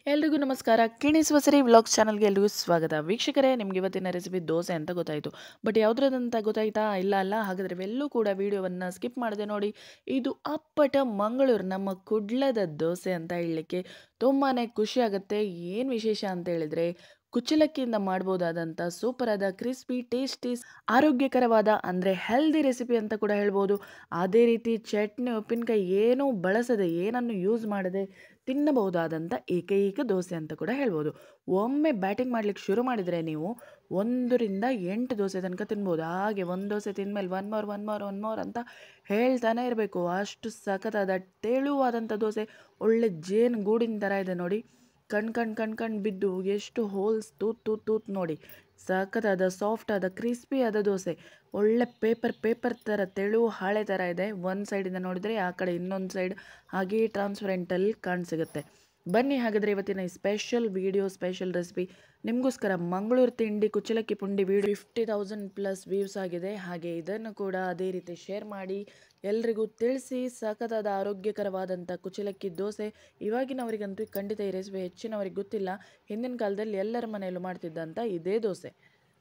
ಎಲ್ರಿಗೂ ನಮಸ್ಕಾರ ಕಿಣಿಸುವ ವ್ಲಾಗ್ಸ್ ಚಾನಲ್ಗೆ ಎಲ್ರಿಗೂ ಸ್ವಾಗತ ವೀಕ್ಷಕರೇ ನಿಮ್ಗೆ ಇವತ್ತಿನ ರೆಸಿಪಿ ದೋಸೆ ಅಂತ ಗೊತ್ತಾಯಿತು ಬಟ್ ಯಾವುದ್ರದಂತ ಗೊತ್ತಾಯ್ತಾ ಇಲ್ಲ ಅಲ್ಲ ಹಾಗಾದರೆ ಇವೆಲ್ಲೂ ಕೂಡ ವಿಡಿಯೋವನ್ನು ಸ್ಕಿಪ್ ಮಾಡದೆ ನೋಡಿ ಇದು ಅಪ್ಪಟ ಮಂಗಳೂರು ನಮ್ಮ ಕುಡ್ಲದ ದೋಸೆ ಅಂತ ಹೇಳಲಿಕ್ಕೆ ತುಂಬಾ ಖುಷಿ ಆಗುತ್ತೆ ಏನು ವಿಶೇಷ ಅಂತ ಹೇಳಿದರೆ ಕುಚ್ಚಲಕ್ಕಿಯಿಂದ ಮಾಡ್ಬೋದಾದಂಥ ಸೂಪರ್ ಆದ ಕ್ರಿಸ್ಪಿ ಟೇಸ್ಟಿ ಆರೋಗ್ಯಕರವಾದ ಅಂದರೆ ಹೆಲ್ದಿ ರೆಸಿಪಿ ಅಂತ ಕೂಡ ಹೇಳ್ಬೋದು ಅದೇ ರೀತಿ ಚಟ್ನಿ ಉಪ್ಪಿನಕಾಯಿ ಏನೂ ಬಳಸದೆ ಏನನ್ನು ಯೂಸ್ ಮಾಡದೆ ತಿನ್ನಬಹುದಾದಂಥ ಏಕೈಕ ದೋಸೆ ಅಂತ ಕೂಡ ಹೇಳ್ಬೋದು ಒಮ್ಮೆ ಬ್ಯಾಟಿಂಗ್ ಮಾಡ್ಲಿಕ್ಕೆ ಶುರು ಮಾಡಿದರೆ ನೀವು ಒಂದರಿಂದ ಎಂಟು ದೋಸೆ ತನಕ ತಿನ್ಬೋದು ಹಾಗೆ ಒಂದು ದೋಸೆ ತಿಂದಮೇಲೆ one more one more one more ಅಂತ ಹೇಳ್ತಾನೆ ಇರಬೇಕು ಅಷ್ಟು ಸಖತ್ತಾದ ತೆಳುವಾದಂಥ ದೋಸೆ ಒಳ್ಳೆ ಜೇನು ಗೂಡಿನ ಥರ ಇದೆ ನೋಡಿ ಕಣ್ ಕಣ್ ಕಣ್ ಕಣ್ ಬಿದ್ದು ಎಷ್ಟು ಹೋಲ್ಸ್ ತೂತ್ ತೂತ್ ತೂತ್ ನೋಡಿ ಸಖತ್ತಾದ ಸಾಫ್ಟ್ ಆದ ಕ್ರಿಸ್ಪಿ ಆದ ದೋಸೆ ಒಳ್ಳೆ ಪೇಪರ್ ಪೇಪರ್ ಥರ ತೆಳು ಹಾಳೆ ಥರ ಇದೆ ಒಂದು ಸೈಡಿಂದ ನೋಡಿದರೆ ಆ ಕಡೆ ಇನ್ನೊಂದು ಸೈಡ್ ಹಾಗೇ ಟ್ರಾನ್ಸ್ಪರೆಂಟಲ್ಲಿ ಕಾಣಸಿಗುತ್ತೆ ಬನ್ನಿ ಹಾಗಾದರೆ ಇವತ್ತಿನ ಈ ಸ್ಪೆಷಲ್ ವಿಡಿಯೋ ಸ್ಪೆಷಲ್ ರೆಸಿಪಿ ನಿಮಗೋಸ್ಕರ ಮಂಗಳೂರು ತಿಂಡಿ ಕುಚ್ಚಲಕ್ಕಿ ಪುಂಡಿ video fifty thousand plus views ಆಗಿದೆ ಹಾಗೆ ಇದನ್ನು ಕೂಡ ಅದೇ ರೀತಿ ಶೇರ್ ಮಾಡಿ ಎಲ್ರಿಗೂ ತಿಳಿಸಿ ಸಖತ್ತಾದ ಆರೋಗ್ಯಕರವಾದಂಥ ಕುಚ್ಚಲಕ್ಕಿ ದೋಸೆ ಇವಾಗಿನವರಿಗಂತೂ ಖಂಡಿತ ಈ ರೆಸಿಪಿ ಹೆಚ್ಚಿನವರಿಗೆ ಗೊತ್ತಿಲ್ಲ ಹಿಂದಿನ ಕಾಲದಲ್ಲಿ ಎಲ್ಲರ ಮನೆಯಲ್ಲೂ ಮಾಡ್ತಿದ್ದಂಥ ಇದೇ ದೋಸೆ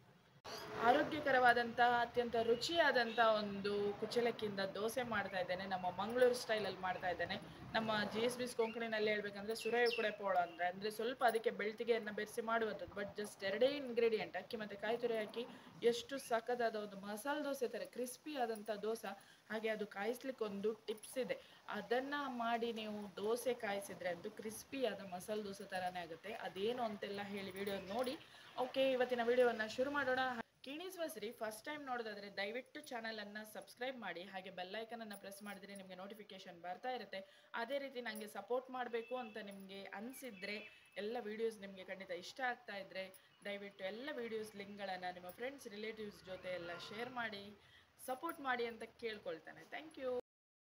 ಆರೋಗ್ಯಕರವಾದಂಥ ಅತ್ಯಂತ ರುಚಿಯಾದಂಥ ಒಂದು ಕುಚ್ಚಲಕ್ಕಿಯಿಂದ ದೋಸೆ ಮಾಡ್ತಾ ಇದ್ದೇನೆ ನಮ್ಮ ಮಂಗಳೂರು ಸ್ಟೈಲಲ್ಲಿ ಮಾಡ್ತಾ ಇದ್ದೇನೆ ನಮ್ಮ ಜಿ ಎಸ್ ಬಿಸ್ ಕೊಂಕಣಿನಲ್ಲಿ ಹೇಳ್ಬೇಕಂದ್ರೆ ಸುರೈ ಕುಡೆ ಪೋಳ ಅಂದರೆ ಅಂದರೆ ಸ್ವಲ್ಪ ಅದಕ್ಕೆ ಬೆಳ್ತಿಗೆಯನ್ನು ಬೆರೆಸಿ ಮಾಡುವಂಥದ್ದು ಬಟ್ ಜಸ್ಟ್ ಎರಡೇ ಇಂಗ್ರೀಡಿಯೆಂಟ್ ಅಕ್ಕಿ ಮತ್ತು ಕಾಯಿ ತುರಿ ಹಾಕಿ ಎಷ್ಟು ಸಖತ್ತಾದ ಒಂದು ಮಸಾಲೆ ದೋಸೆ ಥರ ಕ್ರಿಸ್ಪಿ ಆದಂಥ ದೋಸೆ ಹಾಗೆ ಅದು ಕಾಯಿಸ್ಲಿಕ್ಕೆ ಒಂದು ಟಿಪ್ಸ್ ಇದೆ ಅದನ್ನು ಮಾಡಿ ನೀವು ದೋಸೆ ಕಾಯಿಸಿದ್ರೆ ಅಂತೂ ಕ್ರಿಸ್ಪಿಯಾದ ಮಸಾಲೆ ದೋಸೆ ಥರನೇ ಆಗುತ್ತೆ ಅದೇನು ಅಂತೆಲ್ಲ ಹೇಳಿ ವಿಡಿಯೋ ನೋಡಿ ಓಕೆ ಇವತ್ತಿನ ವಿಡಿಯೋವನ್ನು ಶುರು ಮಾಡೋಣ ಕಿಣೀಸ್ ವಸರಿ ಫಸ್ಟ್ ಟೈಮ್ ನೋಡೋದಾದ್ರೆ ದಯವಿಟ್ಟು ಚಾನಲನ್ನು ಸಬ್ಸ್ಕ್ರೈಬ್ ಮಾಡಿ ಹಾಗೆ ಬೆಲ್ಲೈಕನನ್ನು ಪ್ರೆಸ್ ಮಾಡಿದ್ರೆ ನಿಮಗೆ ನೋಟಿಫಿಕೇಶನ್ ಬರ್ತಾ ಇರುತ್ತೆ ಅದೇ ರೀತಿ ನನಗೆ ಸಪೋರ್ಟ್ ಮಾಡಬೇಕು ಅಂತ ನಿಮಗೆ ಅನಿಸಿದ್ರೆ ಎಲ್ಲ ವೀಡಿಯೋಸ್ ನಿಮಗೆ ಖಂಡಿತ ಇಷ್ಟ ಆಗ್ತಾ ಇದ್ದರೆ ದಯವಿಟ್ಟು ಎಲ್ಲ ವೀಡಿಯೋಸ್ ಲಿಂಕ್ಗಳನ್ನು ನಿಮ್ಮ ಫ್ರೆಂಡ್ಸ್ ರಿಲೇಟಿವ್ಸ್ ಜೊತೆ ಎಲ್ಲ ಶೇರ್ ಮಾಡಿ ಸಪೋರ್ಟ್ ಮಾಡಿ ಅಂತ ಕೇಳ್ಕೊಳ್ತಾನೆ ಥ್ಯಾಂಕ್ ಯು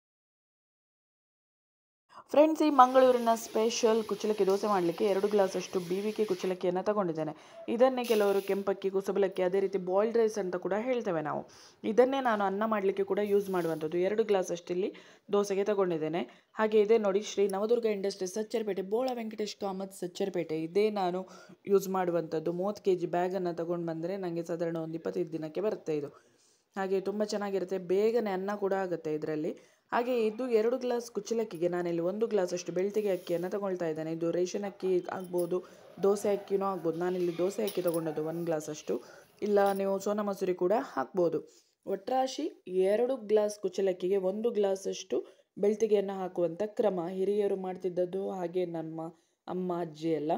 ಫ್ರೆಂಡ್ಸ್ ಈ ಮಂಗಳೂರಿನ ಸ್ಪೆಷಲ್ ಕುಚ್ಚಲಕ್ಕಿ ದೋಸೆ ಮಾಡಲಿಕ್ಕೆ ಎರಡು ಗ್ಲಾಸಷ್ಟು ಬಿ ವಿ ಕೆ ಕುಚ್ಚಲಕ್ಕಿಯನ್ನು ತಗೊಂಡಿದ್ದೇನೆ ಇದನ್ನೇ ಕೆಲವರು ಕೆಂಪಕ್ಕಿ ಕುಸಬಲಕ್ಕಿ ಅದೇ ರೀತಿ ಬಾಯ್ಲ್ಡ್ ರೈಸ್ ಅಂತ ಕೂಡ ಹೇಳ್ತೇವೆ ನಾವು ಇದನ್ನೇ ನಾನು ಅನ್ನ ಮಾಡಲಿಕ್ಕೆ ಕೂಡ ಯೂಸ್ ಮಾಡುವಂಥದ್ದು ಎರಡು ಗ್ಲಾಸಷ್ಟು ಇಲ್ಲಿ ದೋಸೆಗೆ ತಗೊಂಡಿದ್ದೇನೆ ಹಾಗೆ ಇದೆ ನೋಡಿ ಶ್ರೀ ನವದುರ್ಗ ಇಂಡಸ್ಟ್ರೀಸ್ ಸಚ್ಚರಪೇಟೆ ಬೋಳ ವೆಂಕಟೇಶ್ ಕಾಮತ್ ಸಚ್ಚರಪೇಟೆ ಇದೇ ನಾನು ಯೂಸ್ ಮಾಡುವಂಥದ್ದು ಮೂವತ್ತು ಕೆ ಜಿ ಬ್ಯಾಗನ್ನು ತಗೊಂಡು ಬಂದರೆ ನನಗೆ ಸಾಧಾರಣ ಒಂದು ಇಪ್ಪತ್ತೈದು ದಿನಕ್ಕೆ ಬರುತ್ತೆ ಇದು ಹಾಗೆ ತುಂಬ ಚೆನ್ನಾಗಿರುತ್ತೆ ಬೇಗನೆ ಅನ್ನ ಕೂಡ ಆಗುತ್ತೆ ಇದರಲ್ಲಿ ಹಾಗೆ ಇದು ಎರಡು ಗ್ಲಾಸ್ ಕುಚ್ಚಲಕ್ಕಿಗೆ ನಾನಿಲ್ಲಿ ಒಂದು ಗ್ಲಾಸ್ ಅಷ್ಟು ಬೆಳ್ತಿಗೆ ಅಕ್ಕಿಯನ್ನು ತಗೊಳ್ತಾ ಇದ್ದೇನೆ ಇದು ರೇಷನ್ ಅಕ್ಕಿ ಆಗ್ಬೋದು ದೋಸೆ ಅಕ್ಕಿನೂ ಆಗ್ಬೋದು ನಾನಿಲ್ಲಿ ದೋಸೆ ಅಕ್ಕಿ ತಗೊಂಡದ್ದು ಒಂದು ಗ್ಲಾಸ್ ಅಷ್ಟು ಇಲ್ಲ ನೀವು ಸೋನಾ ಮಸೂರಿ ಕೂಡ ಹಾಕ್ಬೋದು ಒಟ್ರಾಶಿ ಎರಡು ಗ್ಲಾಸ್ ಕುಚ್ಚಲಕ್ಕಿಗೆ ಒಂದು ಗ್ಲಾಸಷ್ಟು ಬೆಳ್ತಿಗೆಯನ್ನು ಹಾಕುವಂಥ ಕ್ರಮ ಹಿರಿಯರು ಮಾಡ್ತಿದ್ದದ್ದು ಹಾಗೆ ನಮ್ಮ ಅಮ್ಮ ಅಜ್ಜಿ ಎಲ್ಲ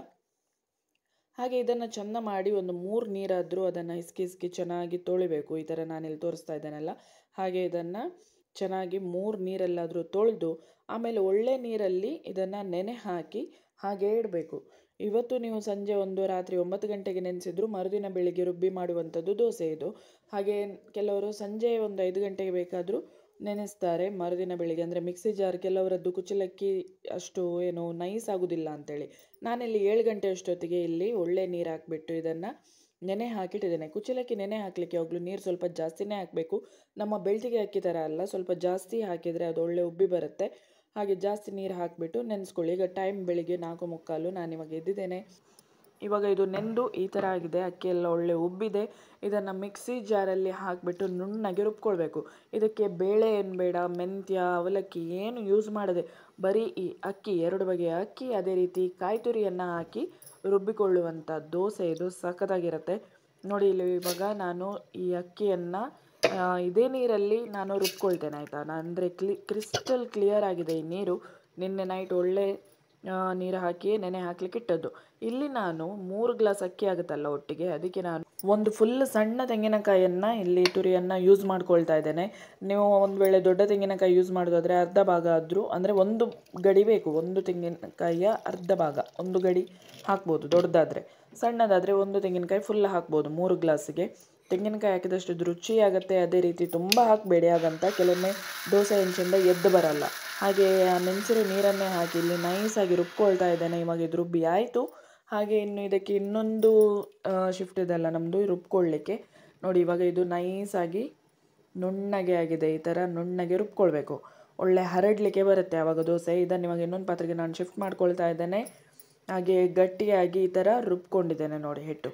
ಹಾಗೆ ಇದನ್ನು ಚೆಂದ ಮಾಡಿ ಒಂದು ಮೂರು ನೀರಾದರೂ ಅದನ್ನು ಹಿಸ್ಕಿ ಹಿಸ್ಕಿ ಚೆನ್ನಾಗಿ ತೊಳಿಬೇಕು ಈ ಥರ ನಾನಿಲ್ಲಿ ತೋರಿಸ್ತಾ ಇದ್ದೇನಲ್ಲ ಹಾಗೆ ಇದನ್ನು ಚೆನ್ನಾಗಿ ಮೂರು ನೀರಲ್ಲಾದರೂ ತೊಳೆದು ಆಮೇಲೆ ಒಳ್ಳೆ ನೀರಲ್ಲಿ ಇದನ್ನು ನೆನೆ ಹಾಕಿ ಹಾಗೆ ಇಡಬೇಕು ಇವತ್ತು ನೀವು ಸಂಜೆ ಒಂದು ರಾತ್ರಿ ಒಂಬತ್ತು ಗಂಟೆಗೆ ನೆನೆಸಿದ್ರು ಮರುದಿನ ಬೆಳಿಗ್ಗೆ ರುಬ್ಬಿ ಮಾಡುವಂಥದ್ದು ದೋಸೆ ಇದು ಹಾಗೆ ಕೆಲವರು ಸಂಜೆ ಒಂದು ಐದು ಗಂಟೆಗೆ ಬೇಕಾದರೂ ನೆನೆಸ್ತಾರೆ ಮರುದಿನ ಬೆಳಿಗ್ಗೆ ಅಂದರೆ ಮಿಕ್ಸಿ ಜಾರ್ ಕೆಲವರದ್ದು ಕುಚ್ಚಲಕ್ಕಿ ಅಷ್ಟು ಏನು ನೈಸ್ ಆಗೋದಿಲ್ಲ ಅಂತೇಳಿ ನಾನಿಲ್ಲಿ ಏಳು ಗಂಟೆ ಅಷ್ಟೊತ್ತಿಗೆ ಇಲ್ಲಿ ಒಳ್ಳೆ ನೀರು ಹಾಕಿಬಿಟ್ಟು ಇದನ್ನು ನೆನೆ ಹಾಕಿಟ್ಟಿದ್ದೇನೆ ಕುಚ್ಚಲಕ್ಕಿ ನೆನೆ ಹಾಕಲಿಕ್ಕೆ ಯಾವಾಗಲೂ ನೀರು ಸ್ವಲ್ಪ ಜಾಸ್ತಿನೇ ಹಾಕಬೇಕು ನಮ್ಮ ಬೆಳ್ತಿಗೆ ಅಕ್ಕಿ ಥರ ಅಲ್ಲ ಸ್ವಲ್ಪ ಜಾಸ್ತಿ ಹಾಕಿದರೆ ಅದು ಒಳ್ಳೆ ಉಬ್ಬಿ ಬರುತ್ತೆ ಹಾಗೆ ಜಾಸ್ತಿ ನೀರು ಹಾಕಿಬಿಟ್ಟು ನೆನೆಸ್ಕೊಳ್ಳಿ ಈಗ ಟೈಮ್ ಬೆಳಿಗ್ಗೆ ನಾಲ್ಕು ಮುಕ್ಕಾಲು ನಾನು ಇವಾಗ ಎದ್ದಿದ್ದೇನೆ ಇವಾಗ ಇದು ನೆಂದು ಈ ಥರ ಆಗಿದೆ ಅಕ್ಕಿ ಎಲ್ಲ ಒಳ್ಳೆ ಉಬ್ಬಿದೆ ಇದನ್ನು ಮಿಕ್ಸಿ ಜಾರಲ್ಲಿ ಹಾಕಿಬಿಟ್ಟು ನುಣ್ಣಗೆ ರುಬ್ಕೊಳ್ಬೇಕು ಇದಕ್ಕೆ ಬೇಳೆ ಏನು ಬೇಡ ಮೆಂತ್ಯ ಅವಲಕ್ಕಿ ಏನು ಯೂಸ್ ಮಾಡದೆ ಬರೀ ಈ ಅಕ್ಕಿ ಎರಡು ಬಗೆಯ ಅಕ್ಕಿ ಅದೇ ರೀತಿ ಕಾಯಿ ತುರಿಯನ್ನು ಹಾಕಿ ರುಬ್ಬಿಕೊಳ್ಳುವಂಥ ದೋಸೆ ಇದು ಸಖತ್ತಾಗಿರುತ್ತೆ ನೋಡಿ ಇಲ್ಲಿ ಇವಾಗ ನಾನು ಈ ಅಕ್ಕಿಯನ್ನು ಇದೇ ನೀರಲ್ಲಿ ನಾನು ರುಬ್ಕೊಳ್ತೇನೆ ಆಯಿತಾ ನಾನು ಅಂದರೆ ಕ್ಲಿ ಕ್ರಿಸ್ಟಲ್ ಕ್ಲಿಯರ್ ಆಗಿದೆ ಈ ನೀರು ನಿನ್ನೆ ನೈಟ್ ಒಳ್ಳೆ ನೀರು ಹಾಕಿ ನೆನೆ ಹಾಕ್ಲಿಕ್ಕೆ ಇಟ್ಟದ್ದು ಇಲ್ಲಿ ನಾನು ಮೂರು ಗ್ಲಾಸ್ ಅಕ್ಕಿ ಆಗುತ್ತಲ್ಲ ಒಟ್ಟಿಗೆ ಅದಕ್ಕೆ ನಾನು ಒಂದು ಫುಲ್ ಸಣ್ಣ ತೆಂಗಿನಕಾಯಿಯನ್ನು ಇಲ್ಲಿ ತುರಿಯನ್ನು ಯೂಸ್ ಮಾಡ್ಕೊಳ್ತಾ ಇದ್ದೇನೆ ನೀವು ಒಂದು ವೇಳೆ ದೊಡ್ಡ ತೆಂಗಿನಕಾಯಿ ಯೂಸ್ ಮಾಡೋದಾದರೆ ಅರ್ಧ ಭಾಗ ಆದರೂ ಅಂದರೆ ಒಂದು ಗಡಿ ಬೇಕು ಒಂದು ತೆಂಗಿನಕಾಯಿಯ ಅರ್ಧ ಭಾಗ ಒಂದು ಗಡಿ ಹಾಕ್ಬೋದು ದೊಡ್ಡದಾದರೆ ಸಣ್ಣದಾದರೆ ಒಂದು ತೆಂಗಿನಕಾಯಿ ಫುಲ್ ಹಾಕ್ಬೋದು ಮೂರು ಗ್ಲಾಸಿಗೆ ತೆಂಗಿನಕಾಯಿ ಹಾಕಿದಷ್ಟು ಇದು ರುಚಿಯಾಗುತ್ತೆ ಅದೇ ರೀತಿ ತುಂಬ ಹಾಕಬೇಡಿ ಹಾಗಂತ ಕೆಲವೊಮ್ಮೆ ದೋಸೆ ಹೆಂಚಿಂದ ಎದ್ದು ಬರಲ್ಲ ಹಾಗೆ ಆ ನೆನೆಸಿರೋ ನೀರನ್ನೇ ಹಾಕಿ ಇಲ್ಲಿ ನೈಸಾಗಿ ರುಬ್ಕೊಳ್ತಾ ಇದ್ದೇನೆ ಇವಾಗ ಇದು ರುಬ್ಬಿ ಆಯಿತು ಹಾಗೆ ಇನ್ನು ಇದಕ್ಕೆ ಇನ್ನೊಂದು ಶಿಫ್ಟ್ ಇದೆಲ್ಲ ನಮ್ಮದು ರುಬ್ಕೊಳ್ಳಿಕ್ಕೆ ನೋಡಿ ಇವಾಗ ಇದು ನೈಸಾಗಿ ನುಣ್ಣಗೆ ಆಗಿದೆ ಈ ಥರ ನುಣ್ಣಗೆ ರುಬ್ಕೊಳ್ಬೇಕು ಒಳ್ಳೆ ಹರಡಲಿಕ್ಕೆ ಬರುತ್ತೆ ಆವಾಗ ದೋಸೆ ಇದನ್ನು ಇವಾಗ ಇನ್ನೊಂದು ಪಾತ್ರೆಗೆ ನಾನು ಶಿಫ್ಟ್ ಮಾಡ್ಕೊಳ್ತಾ ಇದ್ದೇನೆ ಹಾಗೆ ಗಟ್ಟಿಯಾಗಿ ಈ ಥರ ರುಬ್ಕೊಂಡಿದ್ದೇನೆ ನೋಡಿ ಹಿಟ್ಟು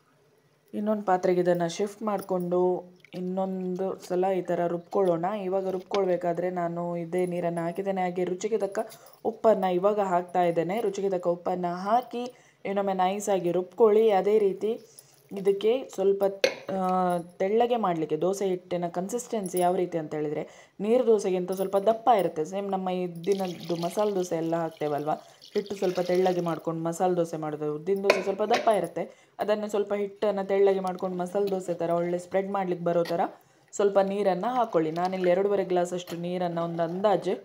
ಇನ್ನೊಂದು ಪಾತ್ರೆಗೆ ಇದನ್ನು ಶಿಫ್ಟ್ ಮಾಡಿಕೊಂಡು ಇನ್ನೊಂದು ಸಲ ಈ ಥರ ರುಬ್ಕೊಳ್ಳೋಣ ಇವಾಗ ರುಬ್ಕೊಳ್ಬೇಕಾದ್ರೆ ನಾನು ಇದೇ ನೀರನ್ನು ಹಾಕಿದ್ದೇನೆ ಹಾಗೆ ರುಚಿಗೆ ತಕ್ಕ ಉಪ್ಪನ್ನು ಇವಾಗ ಹಾಕ್ತಾ ಇದ್ದೇನೆ ರುಚಿಗೆ ತಕ್ಕ ಉಪ್ಪನ್ನು ಹಾಕಿ ಇನ್ನೊಮ್ಮೆ ನೈಸಾಗಿ ರುಬ್ಕೊಳ್ಳಿ ಅದೇ ರೀತಿ ಇದಕ್ಕೆ ಸ್ವಲ್ಪ ಆ, ತೆಳ್ಳಗೆ ಮಾಡಲಿಕ್ಕೆ ದೋಸೆ ಹಿಟ್ಟಿನ ಕನ್ಸಿಸ್ಟೆನ್ಸಿ ಯಾವ ರೀತಿ ಅಂತ ಹೇಳಿದರೆ ನೀರು ದೋಸೆಗಿಂತ ಸ್ವಲ್ಪ ದಪ್ಪ ಇರುತ್ತೆ ಸೇಮ್ ನಮ್ಮ ಇದ್ದಿನದ್ದು ಮಸಾಲೆ ದೋಸೆ ಎಲ್ಲ ಹಾಕ್ತೇವಲ್ವ ಹಿಟ್ಟು ಸ್ವಲ್ಪ ತೆಳ್ಳಗೆ ಮಾಡ್ಕೊಂಡು ಮಸಾಲೆ ದೋಸೆ ಮಾಡೋದು ಉದ್ದಿನ ದೋಸೆ ಸ್ವಲ್ಪ ದಪ್ಪ ಇರುತ್ತೆ ಅದನ್ನು ಸ್ವಲ್ಪ ಹಿಟ್ಟನ್ನು ತೆಳ್ಳಗೆ ಮಾಡ್ಕೊಂಡು ಮಸಾಲೆ ದೋಸೆ ಥರ ಒಳ್ಳೆ ಸ್ಪ್ರೆಡ್ ಮಾಡ್ಲಿಕ್ಕೆ ಬರೋ ಥರ ಸ್ವಲ್ಪ ನೀರನ್ನು ಹಾಕ್ಕೊಳ್ಳಿ ನಾನಿಲ್ಲಿ ಎರಡೂವರೆ ಗ್ಲಾಸ್ ಅಷ್ಟು ನೀರನ್ನು ಒಂದು ಅಂದಾಜು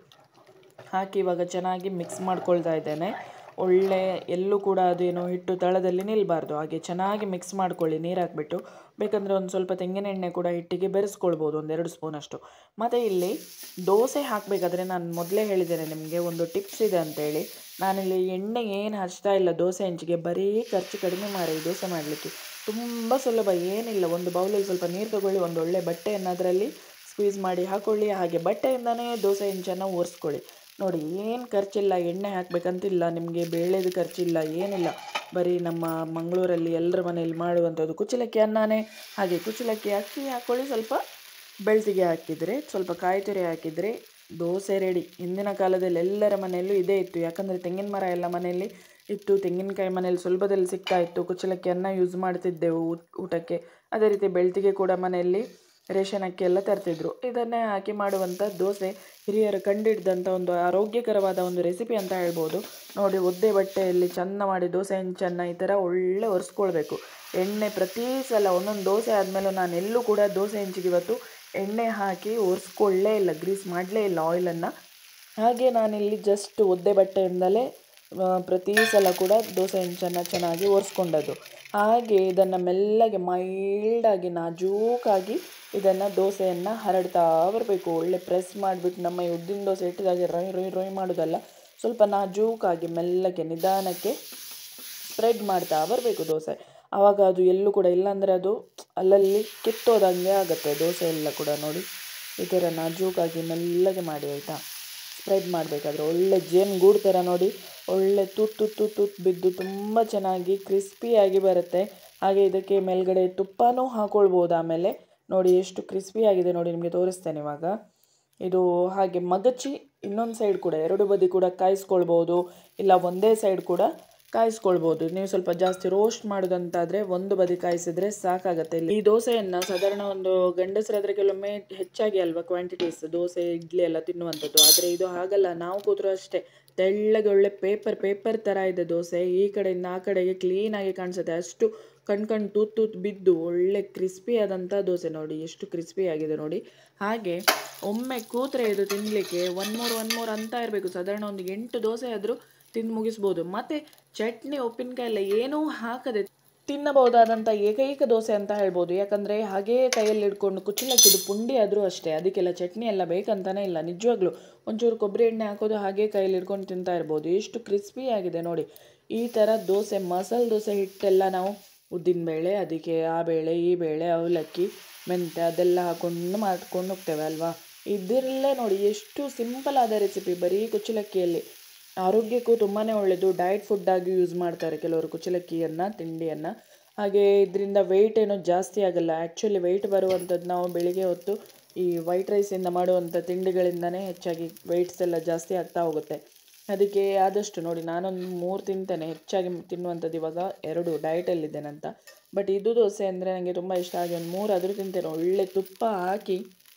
ಹಾಕಿ ಇವಾಗ ಚೆನ್ನಾಗಿ ಮಿಕ್ಸ್ ಮಾಡ್ಕೊಳ್ತಾ ಇದ್ದೇನೆ ಒಳ್ಳೆ ಎಲ್ಲೂ ಕೂಡ ಅದೇನು ಹಿಟ್ಟು ತಳದಲ್ಲಿ ನಿಲ್ಲಬಾರ್ದು ಹಾಗೆ ಚೆನ್ನಾಗಿ ಮಿಕ್ಸ್ ಮಾಡ್ಕೊಳ್ಳಿ ನೀರು ಹಾಕ್ಬಿಟ್ಟು ಬೇಕಂದರೆ ಒಂದು ಸ್ವಲ್ಪ ತೆಂಗಿನ ಎಣ್ಣೆ ಕೂಡ ಹಿಟ್ಟಿಗೆ ಬೆರೆಸ್ಕೊಳ್ಬೋದು ಒಂದೆರಡು ಸ್ಪೂನಷ್ಟು ಮತ್ತು ಇಲ್ಲಿ ದೋಸೆ ಹಾಕಬೇಕಾದ್ರೆ ನಾನು ಮೊದಲೇ ಹೇಳಿದ್ದೇನೆ ನಿಮಗೆ ಒಂದು ಟಿಪ್ಸ್ ಇದೆ ಅಂತೇಳಿ ನಾನಿಲ್ಲಿ ಎಣ್ಣೆ ಏನು ಹಚ್ತಾ ಇಲ್ಲ ದೋಸೆ ಹಂಚಿಗೆ ಬರೀ ಖರ್ಚು ಕಡಿಮೆ ಮಾಡಿ ದೋಸೆ ಮಾಡಲಿಕ್ಕೆ ತುಂಬ ಸುಲಭ ಏನಿಲ್ಲ ಒಂದು ಬೌಲಲ್ಲಿ ಸ್ವಲ್ಪ ನೀರು ತಗೊಳ್ಳಿ ಒಂದು ಒಳ್ಳೆ ಬಟ್ಟೆಯನ್ನು ಅದರಲ್ಲಿ ಸ್ಕ್ವೀಸ್ ಮಾಡಿ ಹಾಕೊಳ್ಳಿ ಹಾಗೆ ಬಟ್ಟೆಯಿಂದನೇ ದೋಸೆ ಹೆಂಚನ್ನು ಒರೆಸ್ಕೊಳ್ಳಿ ನೋಡಿ ಏನು ಖರ್ಚಿಲ್ಲ ಎಣ್ಣೆ ಹಾಕಬೇಕಂತಿಲ್ಲ ನಿಮಗೆ ಬೇಳೆದು ಖರ್ಚಿಲ್ಲ ಏನಿಲ್ಲ ಬರೀ ನಮ್ಮ ಮಂಗಳೂರಲ್ಲಿ ಎಲ್ಲರ ಮನೆಯಲ್ಲಿ ಮಾಡುವಂಥದ್ದು ಕುಚ್ಚಲಕ್ಕಿ ಅನ್ನನೇ ಹಾಗೆ ಕುಚ್ಚಲಕ್ಕಿ ಅಕ್ಕಿ ಹಾಕ್ಕೊಳ್ಳಿ ಸ್ವಲ್ಪ ಬೆಳ್ತಿಗೆ ಹಾಕಿದರೆ ಸ್ವಲ್ಪ ಕಾಯಿ ತುರಿ ಹಾಕಿದರೆ ದೋಸೆ ರೆಡಿ ಹಿಂದಿನ ಕಾಲದಲ್ಲಿ ಎಲ್ಲರ ಮನೆಯಲ್ಲೂ ಇದೇ ಇತ್ತು ಯಾಕಂದರೆ ತೆಂಗಿನ ಮರ ಎಲ್ಲ ಮನೆಯಲ್ಲಿ ಇತ್ತು ತೆಂಗಿನಕಾಯಿ ಮನೆಯಲ್ಲಿ ಸುಲಭದಲ್ಲಿ ಸಿಗ್ತಾ ಇತ್ತು ಕುಚ್ಚಲಕ್ಕಿಯನ್ನು ಯೂಸ್ ಮಾಡ್ತಿದ್ದೆವು ಊಟ ಊಟಕ್ಕೆ ಅದೇ ರೀತಿ ಬೆಳ್ತಿಗೆ ಕೂಡ ಮನೆಯಲ್ಲಿ ರೇಷನ್ ಅಕ್ಕಿ ಎಲ್ಲ ತರ್ತಿದ್ರು ಇದನ್ನೇ ಹಾಕಿ ಮಾಡುವಂಥ ದೋಸೆ ಹಿರಿಯರು ಕಂಡಿಡ್ದಂಥ ಒಂದು ಆರೋಗ್ಯಕರವಾದ ಒಂದು ರೆಸಿಪಿ ಅಂತ ಹೇಳ್ಬೋದು ನೋಡಿ ಒದ್ದೆ ಬಟ್ಟೆಯಲ್ಲಿ ಚೆಂದ ಮಾಡಿ ದೋಸೆ ಹೆಂಚನ್ನು ಈ ಥರ ಒಳ್ಳೆ ಒರೆಸ್ಕೊಳ್ಬೇಕು ಎಣ್ಣೆ ಪ್ರತಿ ಸಲ ಒಂದೊಂದು ದೋಸೆ ಆದಮೇಲೂ ನಾನು ಎಲ್ಲೂ ಕೂಡ ದೋಸೆ ಹೆಂಚಿಗೆ ಇವತ್ತು ಎಣ್ಣೆ ಹಾಕಿ ಒರೆಸ್ಕೊಳ್ಳೇ ಇಲ್ಲ ಗ್ರೀಸ್ ಮಾಡಲೇ ಇಲ್ಲ ಆಯಿಲನ್ನು ಹಾಗೆ ನಾನಿಲ್ಲಿ ಜಸ್ಟ್ ಒದ್ದೆ ಬಟ್ಟೆಯಿಂದಲೇ ಆ, ಪ್ರತಿ ಸಲ ಕೂಡ ದೋಸೆ ಹೆಂಚನ್ನು ಚೆನ್ನಾಗಿ ಒರೆಸ್ಕೊಂಡದ್ದು ಹಾಗೆ ಇದನ್ನು ಮೆಲ್ಲಗೆ ಮೈಲ್ಡಾಗಿ ನಾಜೂಕಾಗಿ ಇದನ್ನು ದೋಸೆಯನ್ನು ಹರಡ್ತಾ ಬರಬೇಕು ಒಳ್ಳೆ ಪ್ರೆಸ್ ಮಾಡಿಬಿಟ್ಟು ನಮ್ಮ ಈ ಉದ್ದಿನ ದೋಸೆ ಇಟ್ಟಿದಾಗೆ ರೊಯ್ ರೊಯ್ ರೊಯ್ ಮಾಡೋದಲ್ಲ ಸ್ವಲ್ಪ ನಾಜೂಕಾಗಿ ಮೆಲ್ಲಗೆ ನಿಧಾನಕ್ಕೆ ಸ್ಪ್ರೆಡ್ ಮಾಡ್ತಾ ಬರಬೇಕು ದೋಸೆ ಆವಾಗ ಅದು ಎಲ್ಲೂ ಕೂಡ ಇಲ್ಲಾಂದರೆ ಅದು ಅಲ್ಲಲ್ಲಿ ಕಿತ್ತೋದಂಗೆ ಆಗುತ್ತೆ ದೋಸೆ ಎಲ್ಲ ಕೂಡ ನೋಡಿ ಈ ಥರ ನಾಜೂಕಾಗಿ ಮೆಲ್ಲಗೆ ಮಾಡಿ ಆಯಿತಾ ಸ್ಪ್ರೆಡ್ ಮಾಡಬೇಕಾದ್ರೆ ಒಳ್ಳೆ ಜೇನುಗೂಡು ಥರ ನೋಡಿ ಒಳ್ಳೆ ತುತ್ತು ತುತ್ತು ತುತ್ತು ಬಿದ್ದು ತುಂಬ ಚೆನ್ನಾಗಿ ಕ್ರಿಸ್ಪಿಯಾಗಿ ಬರುತ್ತೆ ಹಾಗೆ ಇದಕ್ಕೆ ಮೇಲ್ಗಡೆ ತುಪ್ಪನೂ ಹಾಕೊಳ್ಬೋದು ಆಮೇಲೆ ನೋಡಿ ಎಷ್ಟು ಕ್ರಿಸ್ಪಿಯಾಗಿದೆ ನೋಡಿ ನಿಮಗೆ ತೋರಿಸ್ತೇನೆ ಇವಾಗ ಇದು ಹಾಗೆ ಮಗಚಿ ಇನ್ನೊಂದು ಸೈಡ್ ಕೂಡ ಎರಡು ಬದಿ ಕೂಡ ಕಾಯಿಸ್ಕೊಳ್ಬೋದು ಇಲ್ಲ ಒಂದೇ ಸೈಡ್ ಕೂಡ ಕಾಯಿಸ್ಕೊಳ್ಬೋದು ನೀವು ಸ್ವಲ್ಪ ಜಾಸ್ತಿ ರೋಸ್ಟ್ ಮಾಡೋದಂತಾದರೆ ಒಂದು ಬದಿ ಕಾಯಿಸಿದ್ರೆ ಸಾಕಾಗತ್ತೆ ಇಲ್ಲಿ ಈ ದೋಸೆಯನ್ನು ಸಾಧಾರಣ ಒಂದು ಗಂಡಸರಾದರೆ ಕೆಲವೊಮ್ಮೆ ಹೆಚ್ಚಾಗಿ ಅಲ್ವಾ ಕ್ವಾಂಟಿಟೀಸ್ ದೋಸೆ ಇಡ್ಲಿ ಎಲ್ಲ ತಿನ್ನುವಂಥದ್ದು ಆದರೆ ಇದು ಹಾಗಲ್ಲ ನಾವು ಕೂತ್ರು ಅಷ್ಟೇ ತೆಳ್ಳಗೆ ಒಳ್ಳೆ ಪೇಪರ್ ಪೇಪರ್ ಥರ ಇದೆ ದೋಸೆ ಈ ಕಡೆಯಿಂದ ಆ ಕಡೆಗೆ ಕ್ಲೀನಾಗಿ ಕಾಣಿಸುತ್ತೆ ಅಷ್ಟು ಕಣ್ ಕಣ್ ತೂತ್ ತೂತ್ ಬಿದ್ದು ಒಳ್ಳೆ ಕ್ರಿಸ್ಪಿ ಆದಂಥ ದೋಸೆ ನೋಡಿ ಎಷ್ಟು ಕ್ರಿಸ್ಪಿ ಆಗಿದೆ ನೋಡಿ ಹಾಗೆ ಒಮ್ಮೆ ಕೂತ್ರೆ ಇದು ತಿನ್ನಲಿಕ್ಕೆ ಒನ್ ಮೂರು ಒನ್ ಮೂರು ಅಂತ ಇರಬೇಕು ಸಾಧಾರಣ ಒಂದು ಎಂಟು ದೋಸೆ ಆದರೂ ತಿಂದು ಮುಗಿಸ್ಬೋದು ಮತ್ತು ಚಟ್ನಿ ಉಪ್ಪಿನಕಾಯಿ ಎಲ್ಲ ಏನೂ ಹಾಕದೆ ತಿನ್ನಬಹುದಾದಂಥ ಏಕೈಕ ದೋಸೆ ಅಂತ ಹೇಳ್ಬೋದು ಯಾಕಂದರೆ ಹಾಗೇ ಕೈಯಲ್ಲಿ ಹಿಡ್ಕೊಂಡು ಕುಚ್ಚಲಕ್ಕಿದು ಪುಂಡಿ ಆದರೂ ಅಷ್ಟೇ ಅದಕ್ಕೆಲ್ಲ ಚಟ್ನಿ ಎಲ್ಲ ಬೇಕಂತಾನೆ ಇಲ್ಲ ನಿಜವಾಗ್ಲೂ ಒಂಚೂರು ಕೊಬ್ಬರಿ ಎಣ್ಣೆ ಹಾಕೋದು ಹಾಗೇ ಕೈಯಲ್ಲಿ ಹಿಡ್ಕೊಂಡು ತಿಂತಾ ಇರ್ಬೋದು ಎಷ್ಟು ಕ್ರಿಸ್ಪಿ ಆಗಿದೆ ನೋಡಿ ಈ ಥರ ದೋಸೆ ಮಸಾಲೆ ದೋಸೆ ಹಿಟ್ಟೆಲ್ಲ ನಾವು ಉದ್ದಿನಬೇಳೆ ಅದಕ್ಕೆ ಆ ಬೇಳೆ ಈ ಬೇಳೆ ಅವಲಕ್ಕಿ ಮೆಂತ್ಯ ಅದೆಲ್ಲ ಹಾಕೊಂಡು ಮಾಡ್ಕೊಂಡು ಹೋಗ್ತೇವೆ ಅಲ್ವಾ ಇದರಲ್ಲೇ ನೋಡಿ ಎಷ್ಟು ಸಿಂಪಲ್ ಆದ ರೆಸಿಪಿ ಬರೀ ಕುಚ್ಚಲಕ್ಕಿಯಲ್ಲಿ ಆರೋಗ್ಯಕ್ಕೂ ತುಂಬಾ ಒಳ್ಳೆಯದು ಡಯಟ್ ಫುಡ್ ಆಗಿ ಯೂಸ್ ಮಾಡ್ತಾರೆ ಕೆಲವರು ಕುಚ್ಚಲಕ್ಕಿಯನ್ನು ತಿಂಡಿಯನ್ನು ಹಾಗೆ ಇದರಿಂದ ವೆಯ್ಟ್ ಏನೋ ಜಾಸ್ತಿ ಆಗಲ್ಲ ಆ್ಯಕ್ಚುಲಿ ವೆಯ್ಟ್ ಬರುವಂಥದ್ದು ನಾವು ಬೆಳಿಗ್ಗೆ ಹೊತ್ತು ಈ ವೈಟ್ ರೈಸಿಂದ ಮಾಡುವಂಥ ತಿಂಡಿಗಳಿಂದನೇ ಹೆಚ್ಚಾಗಿ ವೆಯ್ಟ್ಸ್ ಎಲ್ಲ ಜಾಸ್ತಿ ಆಗ್ತಾ ಹೋಗುತ್ತೆ ಅದಕ್ಕೆ ಆದಷ್ಟು ನೋಡಿ ನಾನೊಂದು ಮೂರು ತಿಂತೇನೆ ಹೆಚ್ಚಾಗಿ ತಿನ್ನುವಂಥದ್ದು ಇವಾಗ ಎರಡು ಡಯಟಲ್ಲಿದ್ದೇನಂತ ಬಟ್ ಇದು ದೋಸೆ ಅಂದರೆ ನನಗೆ ತುಂಬ ಇಷ್ಟ ಆಗಿ ಒಂದು ಮೂರು ಆದರೂ ತಿಂತೇನೆ ಒಳ್ಳೆ ತುಪ್ಪ ಹಾಕಿ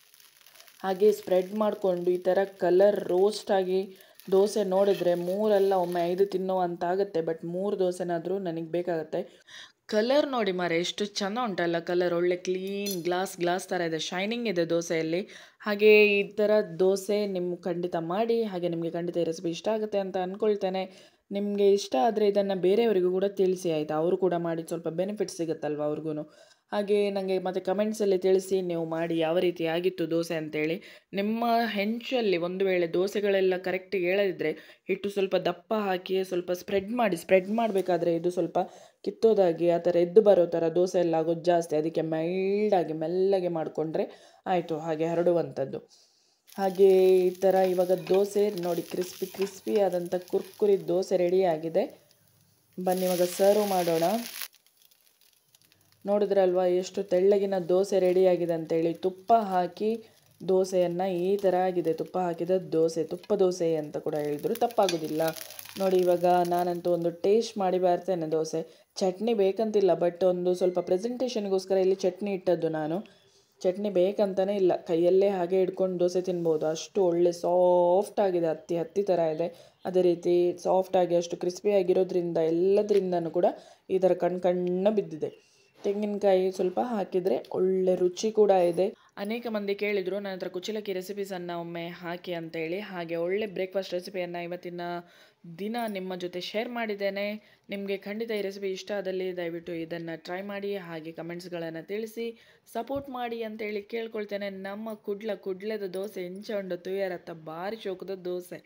ಹಾಗೆ ಸ್ಪ್ರೆಡ್ ಮಾಡಿಕೊಂಡು ಈ ಥರ ಕಲರ್ ರೋಸ್ಟ್ ಆಗಿ ದೋಸೆ ನೋಡಿದರೆ ಮೂರಲ್ಲ ಒಮ್ಮೆ ಐದು ತಿನ್ನುವಂತ ಆಗುತ್ತೆ ಬಟ್ ಮೂರು ದೋಸೆನಾದರೂ ನನಗೆ ಬೇಕಾಗುತ್ತೆ ಕಲರ್ ನೋಡಿ ಮಾರೆ ಎಷ್ಟು ಚೆಂದ ಉಂಟಲ್ಲ ಕಲರ್ ಒಳ್ಳೆ ಕ್ಲೀನ್ ಗ್ಲಾಸ್ ಗ್ಲಾಸ್ ಥರ ಇದೆ ಶೈನಿಂಗ್ ಇದೆ ದೋಸೆಯಲ್ಲಿ ಹಾಗೆ ಈ ಥರ ದೋಸೆ ನಿಮ್ಗೆ ಖಂಡಿತ ಮಾಡಿ ಹಾಗೆ ನಿಮಗೆ ಖಂಡಿತ ಈ ರೆಸಿಪಿ ಇಷ್ಟ ಆಗುತ್ತೆ ಅಂತ ಅಂದ್ಕೊಳ್ತೇನೆ ನಿಮಗೆ ಇಷ್ಟ ಆದರೆ ಇದನ್ನು ಬೇರೆಯವರಿಗೂ ಕೂಡ ತಿಳಿಸಿ ಆಯಿತಾ ಅವರು ಕೂಡ ಮಾಡಿ ಸ್ವಲ್ಪ ಬೆನಿಫಿಟ್ ಸಿಗುತ್ತಲ್ವ ಅವ್ರಿಗೂ ಹಾಗೆ ನನಗೆ ಮತ್ತು ಕಮೆಂಟ್ಸಲ್ಲಿ ತಿಳಿಸಿ ನೀವು ಮಾಡಿ ಯಾವ ರೀತಿ ಆಗಿತ್ತು ದೋಸೆ ಅಂತೇಳಿ ನಿಮ್ಮ ಹೆಂಚಲ್ಲಿ ಒಂದು ವೇಳೆ ದೋಸೆಗಳೆಲ್ಲ ಕರೆಕ್ಟಿಗೆ ಹೇಳದಿದ್ದರೆ ಹಿಟ್ಟು ಸ್ವಲ್ಪ ದಪ್ಪ ಹಾಕಿ ಸ್ವಲ್ಪ ಸ್ಪ್ರೆಡ್ ಮಾಡಿ ಸ್ಪ್ರೆಡ್ ಮಾಡಬೇಕಾದ್ರೆ ಇದು ಸ್ವಲ್ಪ ಕಿತ್ತೋದಾಗಿ ಆ ಥರ ಎದ್ದು ಬರೋ ಥರ ದೋಸೆ ಎಲ್ಲ ಆಗೋದು ಜಾಸ್ತಿ ಅದಕ್ಕೆ ಮೈಲ್ಡಾಗಿ ಮೆಲ್ಲಗೆ ಮಾಡಿಕೊಂಡ್ರೆ ಆಯಿತು ಹಾಗೆ ಹರಡುವಂಥದ್ದು ಹಾಗೆ ಈ ಥರ ಇವಾಗ ದೋಸೆ ನೋಡಿ ಕ್ರಿಸ್ಪಿ ಕ್ರಿಸ್ಪಿ ಆದಂಥ ಕುರ್ಕುರಿ ದೋಸೆ ರೆಡಿ ಆಗಿದೆ ಬನ್ನಿ ಇವಾಗ ಸರ್ವ್ ಮಾಡೋಣ ನೋಡಿದ್ರಲ್ವಾ ಎಷ್ಟು ತೆಳ್ಳಗಿನ ದೋಸೆ ರೆಡಿಯಾಗಿದೆ ಅಂತೇಳಿ ತುಪ್ಪ ಹಾಕಿ ದೋಸೆಯನ್ನು ಈ ಥರ ಆಗಿದೆ ತುಪ್ಪ ಹಾಕಿದ ದೋಸೆ ತುಪ್ಪ ದೋಸೆ ಅಂತ ಕೂಡ ಹೇಳಿದ್ರು ತಪ್ಪಾಗೋದಿಲ್ಲ ನೋಡಿ ಇವಾಗ ನಾನಂತೂ ಒಂದು ಟೇಸ್ಟ್ ಮಾಡಿ ಬರ್ತೇನೆ ದೋಸೆ ಚಟ್ನಿ ಬೇಕಂತಿಲ್ಲ ಬಟ್ ಒಂದು ಸ್ವಲ್ಪ ಪ್ರೆಸೆಂಟೇಷನ್ಗೋಸ್ಕರ ಇಲ್ಲಿ ಚಟ್ನಿ ಇಟ್ಟದ್ದು ನಾನು ಚಟ್ನಿ ಬೇಕಂತಲೇ ಇಲ್ಲ ಕೈಯಲ್ಲೇ ಹಾಗೆ ಹಿಡ್ಕೊಂಡು ದೋಸೆ ತಿನ್ಬೋದು ಅಷ್ಟು ಒಳ್ಳೆ ಸಾಫ್ಟ್ ಆಗಿದೆ ಹತ್ತಿ ಹತ್ತಿ ಥರ ಇದೆ ಅದೇ ರೀತಿ ಸಾಫ್ಟ್ ಆಗಿ ಅಷ್ಟು ಕ್ರಿಸ್ಪಿ ಆಗಿರೋದ್ರಿಂದ ಎಲ್ಲದರಿಂದನೂ ಕೂಡ ಈ ಥರ ಕಣ್ಣು ಕಣ್ಣು ಬಿದ್ದಿದೆ ತೆಂಗಿನಕಾಯಿ ಸ್ವಲ್ಪ ಹಾಕಿದರೆ ಒಳ್ಳೆ ರುಚಿ ಕೂಡ ಇದೆ ಅನೇಕ ಮಂದಿ ಕೇಳಿದರು ನನ್ನ ಹತ್ರ ಕುಚಲಕ್ಕಿ ರೆಸಿಪೀಸನ್ನು ಒಮ್ಮೆ ಹಾಕಿ ಅಂತೇಳಿ ಹಾಗೆ ಒಳ್ಳೆ ಬ್ರೇಕ್ಫಾಸ್ಟ್ ರೆಸಿಪಿಯನ್ನು ಇವತ್ತಿನ ದಿನ ನಿಮ್ಮ ಜೊತೆ ಶೇರ್ ಮಾಡಿದ್ದೇನೆ ನಿಮಗೆ ಖಂಡಿತ ಈ ರೆಸಿಪಿ ಇಷ್ಟ ಆದಲ್ಲಿ ದಯವಿಟ್ಟು ಇದನ್ನು ಟ್ರೈ ಮಾಡಿ ಹಾಗೆ ಕಮೆಂಟ್ಸ್ಗಳನ್ನು ತಿಳಿಸಿ ಸಪೋರ್ಟ್ ಮಾಡಿ ಅಂತೇಳಿ ಕೇಳ್ಕೊಳ್ತೇನೆ ನಮ್ಮ ಕುಡ್ಲ ಕುಡ್ಲದ ದೋಸೆ ಇಂಚ ಉಂಡು ತುಯ್ಯರತ್ತ ಭಾರಿ ಶೋಕದ ದೋಸೆ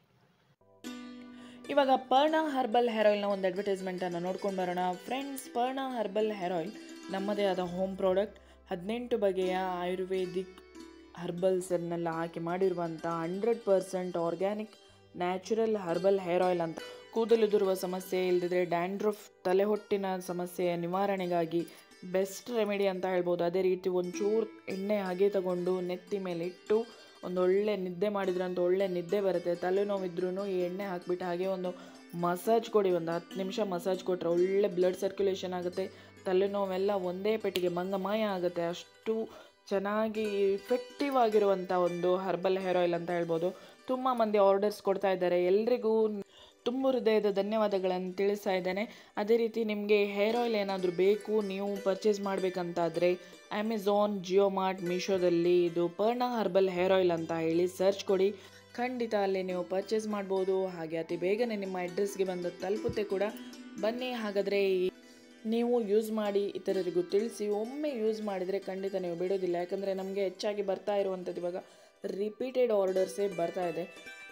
ಇವಾಗ ಪರ್ಣ ಹರ್ಬಲ್ ಹೇರ್ ಆಯಿಲ್ನ ಒಂದು ಅಡ್ವರ್ಟೈಸ್ಮೆಂಟನ್ನು ನೋಡ್ಕೊಂಡು ಬರೋಣ friends Parna herbal hair oil ನಮ್ಮದೇ ಆದ ಹೋಮ್ ಪ್ರಾಡಕ್ಟ್ ಹದಿನೆಂಟು ಬಗೆಯ ಆಯುರ್ವೇದಿಕ್ ಹರ್ಬಲ್ಸನ್ನೆಲ್ಲ ಹಾಕಿ ಮಾಡಿರುವಂಥ hundred percent organic natural herbal hair oil ಅಂತ ಕೂದಲುದುರುವ ಸಮಸ್ಯೆ ಇಲ್ಲದಿದ್ರೆ ಡ್ಯಾಂಡ್ರಫ್ ತಲೆಹೊಟ್ಟಿನ ಸಮಸ್ಯೆಯ ನಿವಾರಣೆಗಾಗಿ ಬೆಸ್ಟ್ ರೆಮಿಡಿ ಅಂತ ಹೇಳ್ಬೋದು ಅದೇ ರೀತಿ ಒಂಚೂರು ಎಣ್ಣೆ ಹಾಗೆ ತಗೊಂಡು ನೆತ್ತಿ ಮೇಲೆ ಇಟ್ಟು ಒಂದು ಒಳ್ಳೆ ನಿದ್ದೆ ಮಾಡಿದ್ರೆ ಅಂತ ಒಳ್ಳೆ ನಿದ್ದೆ ಬರುತ್ತೆ ತಲೆನೋವಿದ್ರೂ ಈ ಎಣ್ಣೆ ಹಾಕ್ಬಿಟ್ಟು ಹಾಗೆ ಒಂದು ಮಸಾಜ್ ಕೊಡಿ ಒಂದು ಹತ್ತು ನಿಮಿಷ ಮಸಾಜ್ ಕೊಟ್ಟರೆ ಒಳ್ಳೆ ಬ್ಲಡ್ ಸರ್ಕ್ಯುಲೇಷನ್ ಆಗುತ್ತೆ ತಲೆನೋವೆಲ್ಲ ಒಂದೇ ಪೆಟ್ಟಿಗೆ ಮಂಗಮಾಯ ಆಗುತ್ತೆ ಅಷ್ಟು ಚೆನ್ನಾಗಿ ಇಫೆಕ್ಟಿವ್ ಆಗಿರುವಂಥ ಒಂದು ಹರ್ಬಲ್ ಹೇರ್ ಆಯಿಲ್ ಅಂತ ಹೇಳ್ಬೋದು ತುಂಬ ಮಂದಿ ಆರ್ಡರ್ಸ್ ಕೊಡ್ತಾ ಇದ್ದಾರೆ ಎಲ್ರಿಗೂ ತುಂಬ ಹೃದಯದ ಧನ್ಯವಾದಗಳನ್ನು ತಿಳಿಸ್ತಾ ಇದ್ದೇನೆ ಅದೇ ರೀತಿ ನಿಮಗೆ ಹೇರ್ ಆಯಿಲ್ ಏನಾದರೂ ಬೇಕು ನೀವು ಪರ್ಚೇಸ್ ಮಾಡಬೇಕಂತಾದರೆ ಅಮೆಝಾನ್ ಜಿಯೋ ಮಾರ್ಟ್ ಮೀಶೋದಲ್ಲಿ ಇದು ಪರ್ಣ ಹರ್ಬಲ್ ಹೇರ್ ಆಯಿಲ್ ಅಂತ ಹೇಳಿ ಸರ್ಚ್ ಕೊಡಿ ಖಂಡಿತ ಅಲ್ಲಿ ನೀವು ಪರ್ಚೇಸ್ ಮಾಡ್ಬೋದು ಹಾಗೆ ಅತಿ ಬೇಗನೆ ನಿಮ್ಮ ಅಡ್ರೆಸ್ಗೆ ಬಂದು ತಲುಪುತ್ತೆ ಕೂಡ ಬನ್ನಿ ಹಾಗಾದರೆ ಈ ನೀವು ಯೂಸ್ ಮಾಡಿ ಇತರರಿಗೂ ತಿಳಿಸಿ ಒಮ್ಮೆ ಯೂಸ್ ಮಾಡಿದರೆ ಖಂಡಿತ ನೀವು ಬಿಡೋದಿಲ್ಲ ಯಾಕಂದರೆ ನಮಗೆ ಹೆಚ್ಚಾಗಿ ಬರ್ತಾ ಇರುವಂಥದ್ದು ಇವಾಗ ರಿಪೀಟೆಡ್ ಆರ್ಡರ್ಸೇ ಬರ್ತಾ ಇದೆ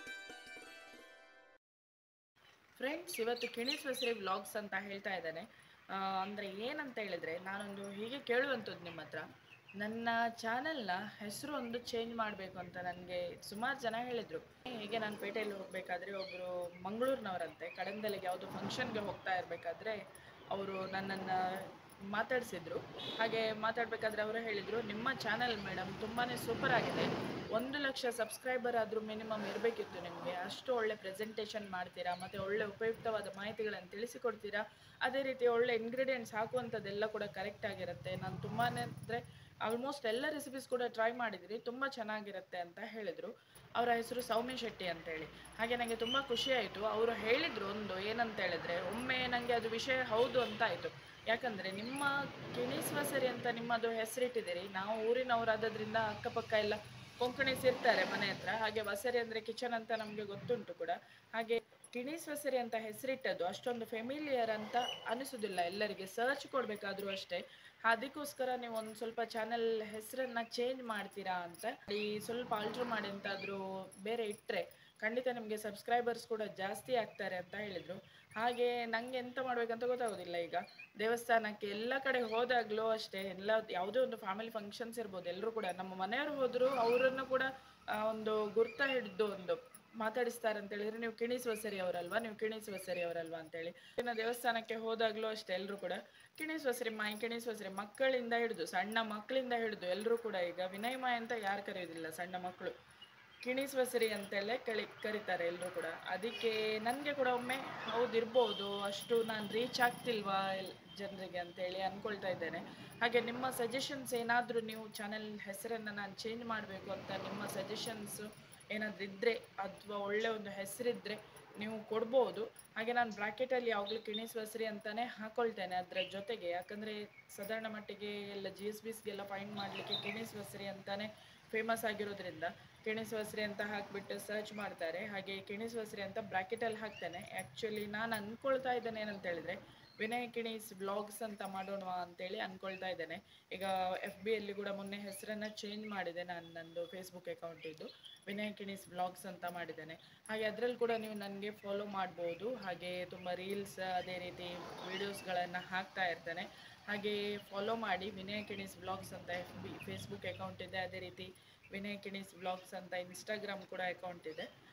ಫ್ರೆಂಡ್ಸ್ ಇವತ್ತು ಕಿಣಿಸ್ವಸರಿ ವ್ಲಾಗ್ಸ್ ಅಂತ ಹೇಳ್ತಾ ಇದ್ದಾನೆ ಅಂದರೆ ಏನಂತ ಹೇಳಿದರೆ ನಾನೊಂದು ಹೀಗೆ ಕೇಳುವಂಥದ್ದು ನಿಮ್ಮ ಹತ್ರ ನನ್ನ ಚಾನಲ್ನ ಹೆಸರು ಒಂದು ಚೇಂಜ್ ಮಾಡಬೇಕು ಅಂತ ನನಗೆ ಸುಮಾರು ಜನ ಹೇಳಿದರು ಹೀಗೆ ನಾನು ಪೇಟೆಯಲ್ಲಿ ಹೋಗಬೇಕಾದ್ರೆ ಒಬ್ಬರು ಮಂಗಳೂರಿನವರಂತೆ ಕಡಂದಲಿಗೆ ಯಾವುದೋ ಫಂಕ್ಷನ್ಗೆ ಹೋಗ್ತಾ ಇರಬೇಕಾದ್ರೆ ಅವರು ನನ್ನನ್ನು ಮಾತಾಡಿಸಿದ್ರು ಹಾಗೆ ಮಾತಾಡಬೇಕಾದ್ರೆ ಅವರು ಹೇಳಿದರು ನಿಮ್ಮ ಚಾನಲ್ ಮೇಡಮ್ ತುಂಬಾ ಸೂಪರ್ ಆಗಿದೆ ಒಂದು ಲಕ್ಷ ಸಬ್ಸ್ಕ್ರೈಬರ್ ಆದರೂ ಮಿನಿಮಮ್ ಇರಬೇಕಿತ್ತು ನಿಮಗೆ ಅಷ್ಟು ಒಳ್ಳೆ ಪ್ರೆಸೆಂಟೇಷನ್ ಮಾಡ್ತೀರಾ ಮತ್ತು ಒಳ್ಳೆ ಉಪಯುಕ್ತವಾದ ಮಾಹಿತಿಗಳನ್ನು ತಿಳಿಸಿಕೊಡ್ತೀರಾ ಅದೇ ರೀತಿ ಒಳ್ಳೆ ಇಂಗ್ರೀಡಿಯೆಂಟ್ಸ್ ಹಾಕುವಂಥದ್ದೆಲ್ಲ ಕೂಡ ಕರೆಕ್ಟ್ ಆಗಿರುತ್ತೆ ನಾನು ತುಂಬಾ ಅಂದರೆ ಆಲ್ಮೋಸ್ಟ್ ಎಲ್ಲ ರೆಸಿಪೀಸ್ ಕೂಡ ಟ್ರೈ ಮಾಡಿದಿರಿ ತುಂಬ ಚೆನ್ನಾಗಿರುತ್ತೆ ಅಂತ ಹೇಳಿದರು ಅವರ ಹೆಸರು ಸೌಮ್ಯ ಶೆಟ್ಟಿ ಅಂತೇಳಿ ಹಾಗೆ ನನಗೆ ತುಂಬ ಖುಷಿ ಆಯಿತು ಅವರು ಹೇಳಿದರು ಒಂದು ಏನಂತ ಹೇಳಿದ್ರೆ ಒಮ್ಮೆ ನನಗೆ ಅದು ವಿಷಯ ಹೌದು ಅಂತ ಆಯಿತು ಯಾಕಂದರೆ ನಿಮ್ಮ ಕಿಣಿಸ್ವಸರಿ ಅಂತ ನಿಮ್ಮದು ಹೆಸರಿಟ್ಟಿದ್ದೀರಿ ನಾವು ಊರಿನವರಾದದ್ರಿಂದ ಅಕ್ಕಪಕ್ಕ ಎಲ್ಲ ಕೊಂಕಣಿಸ್ ಇರ್ತಾರೆ ಮನೆ ಹತ್ರ ಹಾಗೆ ವಸರಿ ಅಂದರೆ ಕಿಚನ್ ಅಂತ ನಮಗೆ ಗೊತ್ತುಂಟು ಕೂಡ ಹಾಗೆ ಕಿಣಿಸ್ವಸರಿ ಅಂತ ಹೆಸರಿಟ್ಟದ್ದು ಅಷ್ಟೊಂದು ಫೆಮಿಲಿಯರ್ ಅಂತ ಅನಿಸೋದಿಲ್ಲ ಎಲ್ಲರಿಗೆ ಸರ್ಚ್ ಕೊಡಬೇಕಾದ್ರೂ ಅಷ್ಟೇ ಅದಕ್ಕೋಸ್ಕರ ನೀವು ಒಂದು ಸ್ವಲ್ಪ ಚಾನೆಲ್ ಹೆಸರನ್ನ ಚೇಂಜ್ ಮಾಡ್ತೀರಾ ಅಂತ ಈ ಸ್ವಲ್ಪ ಆಲ್ಟ್ರ್ ಮಾಡಿ ಎಂತಾದರೂ ಬೇರೆ ಇಟ್ಟರೆ ಖಂಡಿತ ನಿಮಗೆ ಸಬ್ಸ್ಕ್ರೈಬರ್ಸ್ ಕೂಡ ಜಾಸ್ತಿ ಆಗ್ತಾರೆ ಅಂತ ಹೇಳಿದರು ಹಾಗೆ ನನಗೆ ಎಂತ ಮಾಡಬೇಕಂತ ಗೊತ್ತಾಗೋದಿಲ್ಲ ಈಗ ದೇವಸ್ಥಾನಕ್ಕೆ ಎಲ್ಲ ಕಡೆ ಹೋದಾಗಲೂ ಅಷ್ಟೇ ಎಲ್ಲ ಯಾವುದೇ ಒಂದು ಫ್ಯಾಮಿಲಿ ಫಂಕ್ಷನ್ಸ್ ಇರ್ಬೋದು ಎಲ್ಲರೂ ಕೂಡ ನಮ್ಮ ಮನೆಯವರು ಹೋದರೂ ಅವರನ್ನು ಕೂಡ ಆ, ಒಂದು ಗುರ್ತ ಹಿಡಿದು ಒಂದು ಮಾತಾಡಿಸ್ತಾರೆ ಅಂತ ಹೇಳಿದ್ರೆ ನೀವು ಕಿಣಿಸುವ ಸರಿ ಅವರಲ್ವಾ ನೀವು ಕಿಣಿಸುವ ಸರಿ ಅವರಲ್ವಾ ಅಂತೇಳಿ ಇನ್ನು ದೇವಸ್ಥಾನಕ್ಕೆ ಹೋದಾಗಲೂ ಅಷ್ಟೇ ಎಲ್ಲರೂ ಕೂಡ ಕಿಣಿಸುವ ಸರಿ ಮಾಯಿ ಕಿಣಿಸುವ ಸರಿ ಮಕ್ಕಳಿಂದ ಹಿಡಿದು ಸಣ್ಣ ಮಕ್ಕಳಿಂದ ಹಿಡಿದು ಎಲ್ಲರೂ ಕೂಡ ಈಗ ವಿನಯ್ ಮಾಯ್ ಅಂತ ಯಾರು ಕರೆಯೋದಿಲ್ಲ ಸಣ್ಣ ಮಕ್ಕಳು ಕಿಣಿಸ್ವಸರಿ ಅಂತೆಲ್ಲ ಕಳಿ ಕರೀತಾರೆ ಎಲ್ಲರೂ ಕೂಡ ಅದಕ್ಕೆ ನನಗೆ ಕೂಡ ಒಮ್ಮೆ ಹೌದು ಇರ್ಬೋದು ಅಷ್ಟು ನಾನು ರೀಚ್ ಆಗ್ತಿಲ್ವಾ ಎಲ್ ಜನರಿಗೆ ಅಂತೇಳಿ ಅಂದ್ಕೊಳ್ತಾ ಇದ್ದೇನೆ ಹಾಗೆ ನಿಮ್ಮ ಸಜೆಷನ್ಸ್ ಏನಾದರೂ ನೀವು ಚಾನೆಲ್ ಹೆಸರನ್ನು ನಾನು ಚೇಂಜ್ ಮಾಡಬೇಕು ಅಂತ ನಿಮ್ಮ ಸಜೆಷನ್ಸು ಏನಾದರೂ ಇದ್ದರೆ ಅಥವಾ ಒಳ್ಳೆ ಒಂದು ಹೆಸರಿದ್ದರೆ ನೀವು ಕೊಡ್ಬೋದು ಹಾಗೆ ನಾನು ಬ್ರ್ಯಾಕೆಟಲ್ಲಿ ಯಾವಾಗಲೂ ಕಿಣಿಸ್ವಸರಿ ಅಂತಲೇ ಹಾಕೊಳ್ತೇನೆ ಅದರ ಜೊತೆಗೆ ಯಾಕಂದರೆ ಸಾಧಾರಣ ಮಟ್ಟಿಗೆ ಎಲ್ಲ ಜಿ ಎಸ್ ಬಿಸ್ಗೆಲ್ಲ ಫೈಂಡ್ ಮಾಡಲಿಕ್ಕೆ ಕಿಣಿಸ್ವಸರಿ ಅಂತಲೇ ಫೇಮಸ್ ಆಗಿರೋದ್ರಿಂದ ಕಿಣಿಸ್ವಸರಿ ಅಂತ ಹಾಕಿಬಿಟ್ಟು ಸರ್ಚ್ ಮಾಡ್ತಾರೆ ಹಾಗೆ ಕಿಣಿಸ್ವಸರಿ ಅಂತ ಬ್ರ್ಯಾಕೆಟಲ್ಲಿ ಹಾಕ್ತೇನೆ ಆ್ಯಕ್ಚುಲಿ ನಾನು ಅಂದ್ಕೊಳ್ತಾ ಇದ್ದೇನೆ ಏನಂತ ಹೇಳಿದ್ರೆ ವಿನಯ್ ಕಿಣೀಸ್ ವ್ಲಾಗ್ಸ್ ಅಂತ ಮಾಡೋಣ ಅಂತೇಳಿ ಅಂದ್ಕೊಳ್ತಾ ಇದ್ದೇನೆ ಈಗ ಎಫ್ ಬಿಯಲ್ಲಿ ಕೂಡ ಮೊನ್ನೆ ಹೆಸರನ್ನು ಚೇಂಜ್ ಮಾಡಿದೆ ನಾನು ನಂದು ಫೇಸ್ಬುಕ್ ಅಕೌಂಟ್ ಇದ್ದು ವಿನಯ್ ಕಿಣೀಸ್ ವ್ಲಾಗ್ಸ್ ಅಂತ ಮಾಡಿದ್ದೇನೆ ಹಾಗೆ ಅದರಲ್ಲಿ ಕೂಡ ನೀವು ನನಗೆ ಫಾಲೋ ಮಾಡ್ಬೋದು ಹಾಗೆ ತುಂಬ ರೀಲ್ಸ್ ಅದೇ ರೀತಿ ವೀಡಿಯೋಸ್ಗಳನ್ನು ಹಾಕ್ತಾ ಇರ್ತೇನೆ ಹಾಗೆ ಫಾಲೋ ಮಾಡಿ ವಿನಯ್ ಕಿಣೀಸ್ ವ್ಲಾಗ್ಸ್ ಅಂತ ಎಫ್ ಬಿ ಫೇಸ್ಬುಕ್ ಅಕೌಂಟ್ ಇದೆ ಅದೇ ರೀತಿ ವಿನಯ್ ಕಿಣೀಸ್ ವ್ಲಾಗ್ಸ್ ಅಂತ ಇನ್ಸ್ಟಾಗ್ರಾಮ್ ಕೂಡ ಅಕೌಂಟ್ ಇದೆ